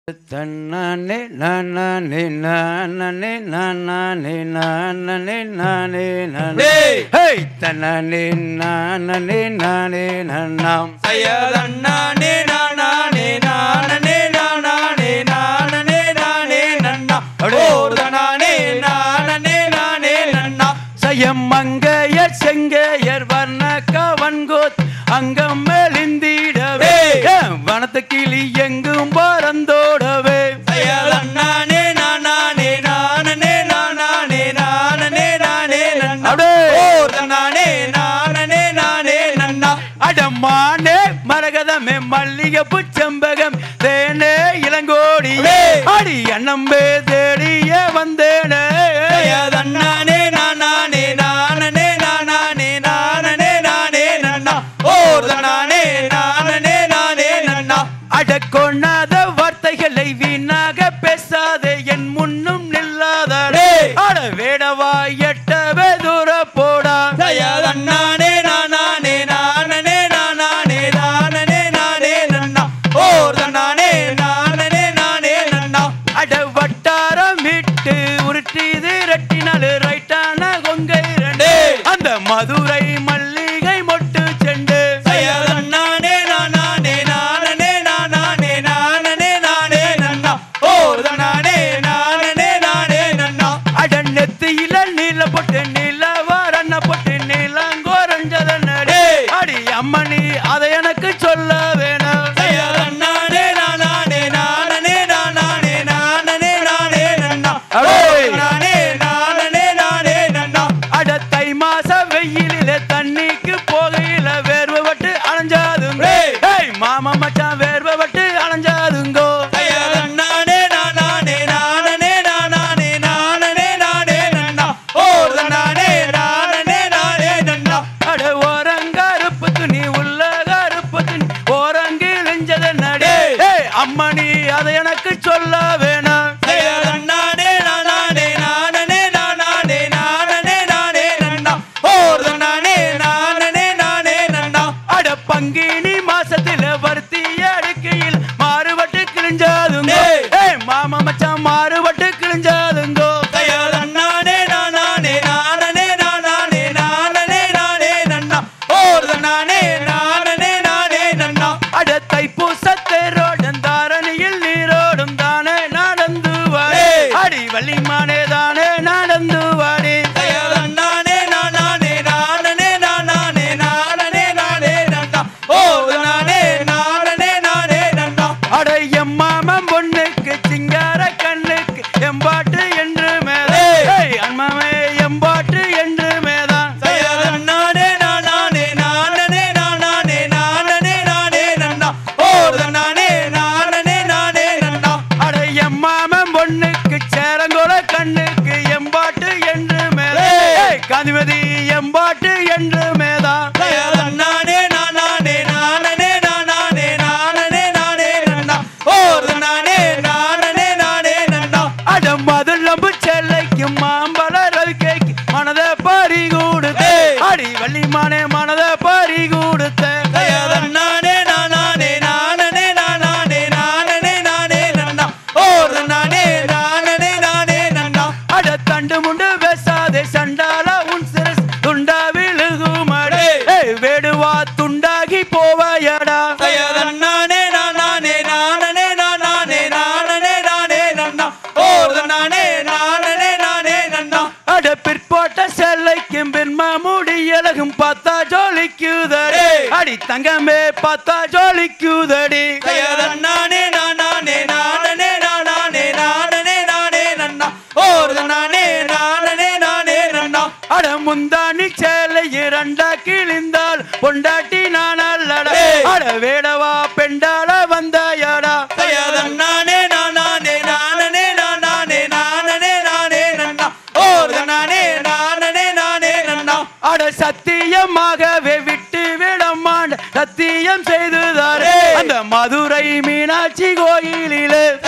தன்னானே நானே நானே நானே நானே நானே நானே டேய்! ஹே தன்னானே நானே நானே நன்னாம் ஐயதண்ணானே நானானே நானனே நானானே நானனே நானே நன்னா அப்படியே. ஓர்தனானே நானனே நானே நன்னா சயம் மங்கையர் செங்கையர் வர்ண கவன்கோத் அங்கம் மெலிந்திடவே டேய்! ஏன் வனத்து கிளி எங்கும் பறந்தோடவே ஐயதண்ணானே நானானே நானனே நானானே நானனே நானே நன்னா அப்படியே. ஓர்தனானே நானனே நானே நன்னா அடமானே மரகதமே மல்லிகைப்பூ செம்பகம் தேனே இளங்கோடி அப்படியே. அடி அண்ணம்பே தேடிய வந்தேனே ஐயதண்ணானே நானானே நானனே நானானே நானனே நானே நன்னா ஓர்தனானே நானனே நானே நன்னா அடக்கொண்ணாத வார்த்தைகளை வீணாக பேசாதே என் முன்னும் நில்லாதடே டேய். அட வேடவா எட்டவே தூர போடா தயாதண்ணானே நானானே நானனே நானானே நானனே நானே நன்னா ஓர்தனானே நானனே நானே நன்னா அட வட்டாரம் விட்டு உருட்டிது ரெட்டினாலு ரைட்டான கொங்கை ரெண்டு டேய். அந்த மதுரை மல்லிகை மொட்டு செண்டு தயாதண்ணானே நானானே நானனே நானானே நானனே நானே நன்னா ஓர்தனானே நானனே நானே நன்னா அட நெத்தியில நீல போட்டு நீல வாரண்ண போட்டு நீலங்கோரஞ்சத நடி டேய். அடி அம்மணி அதை எனக்கு சொல்ல வேணும் தயாதண்ணானே நானானே நானனே நானானே நானனே நானே நன்னா அப்படியே. ஓர்தனானே நானனே நானே நன்னா அட தை மாச வெயிலில தண்ணிக்கு போகையில வேர்வை வட்டு அலைஞ்சாதுங்க டேய். ஏய் மாமா மச்சான் வேர்வை வட்டு அலைஞ்சாதுங்கோ தயாதண்ணானே நானானே நானனே நானானே நானனே நானே நன்னா ஓர்தனானே நானனே நானே நன்னா அட ஓரங்கருப்பு துணி உள்ள கருப்பு துணி ஓரங்கிழிஞ்சத நடி டேய். ஏய் அம்மணி அதை எனக்கு சொல்ல வேணும் தயாதண்ணானே நானானே நானனே நானானே நானனே நானே நன்னா ஓர்தனானே நானனே நானே நன்னா அட பங்கினி மாசத்துல வர்த்தி அடுக்கையில் மாறுபட்டு கிழிஞ்சாதுங்கோ டேய். ஏய் மாமா மச்சான் மாறுபட்டு கிழிஞ்சாதுங்கோ தயாதண்ணானே நானானே நானனே நானானே நானனே நானே நன்னா ஓர்தனானே நானனே நானே நன்னா அட தைப்பூசத்தேரோடும் தாரணியில் நீரோடும் தானே நடந்து வாடி டேய். அடி வள்ளிமானே தானே நடந்து வாடி தயாதண்ணானே நானானே நானனே நானானே நானனே நானே நன்னா ஓர்தனானே நானனே நானே நன்னா அட எம்மாமன் பொண்ணுக்கு சிங்கார கண்ணுக்கு எம்பாட்டு என்று மேதான் டேய். ஏய் அம்மாமே எம்பாட்டு என்று மேதான் தயாதண்ணானே நானானே நானனே நானானே நானனே நானே நன்னா ஓர்தனானே நானனே நானே நன்னா அட எம்மாமன் பொண்ணுக்கு சேரங்கோல கண்ணுக்கு எம்பாட்டு என்று மேதான் டேய். ஏய் காந்திமதி எம்பாட்டு என்று மேதான் தயாதண்ணானே நானானே நானனே நானானே நானனே நானே நன்னா ஓர்தனானே நானனே நானே நன்னா அட மதுளம்பு செல்லைக்கும் மாம்பழ ரவிக்கைக்கு மனத பறி கொடுத்த டேய். அடி வள்ளிமானே மனத பறி கொடுத்த தயாதண்ணானே நானானே நானனே நானானே நானனே நானே நன்னா ஓர்தனானே நானனே நானே நன்னா அட தண்டு முண்டு பேசாதே சண்டால உன் சிரஸ் துண்டா விழுகுமடே டேய். ஏய் வேடுவா துண்டாகி போவாயடா தயாதண்ணானே நானானே நானனே நானானே நானனே நானே நன்னா ஓர்தனானே நானனே நானே நன்னா அட பிற்போட்ட செல்லைக்கும் பின்மா முடியலகும் பார்த்தா ஜோலிக்குதடே டேய். அடி தங்கமே பார்த்தா ஜோலிக்குதடி தயாதண்ணானே நானானே நானனே நானானே நானனே நானே நன்னா ஓர்தனானே நானனே நானே நன்னா அட முந்தானி சேலை இரண்டா கிழிந்தால் பொண்டாட்டி நான் அல்லடா டேய். அட வேடவா பெண்டால வந்தாயடா தயாதண்ணானே நானானே நானனே நானானே நானனே நானே நன்னா ஓர்தனானே நானனே நானே நன்னா அட சத்தியமாகவே விட்டு விடமாண்ட சத்தியம் செய்துதாரே டேய். அந்த மதுரை மீனாட்சி கோயிலிலே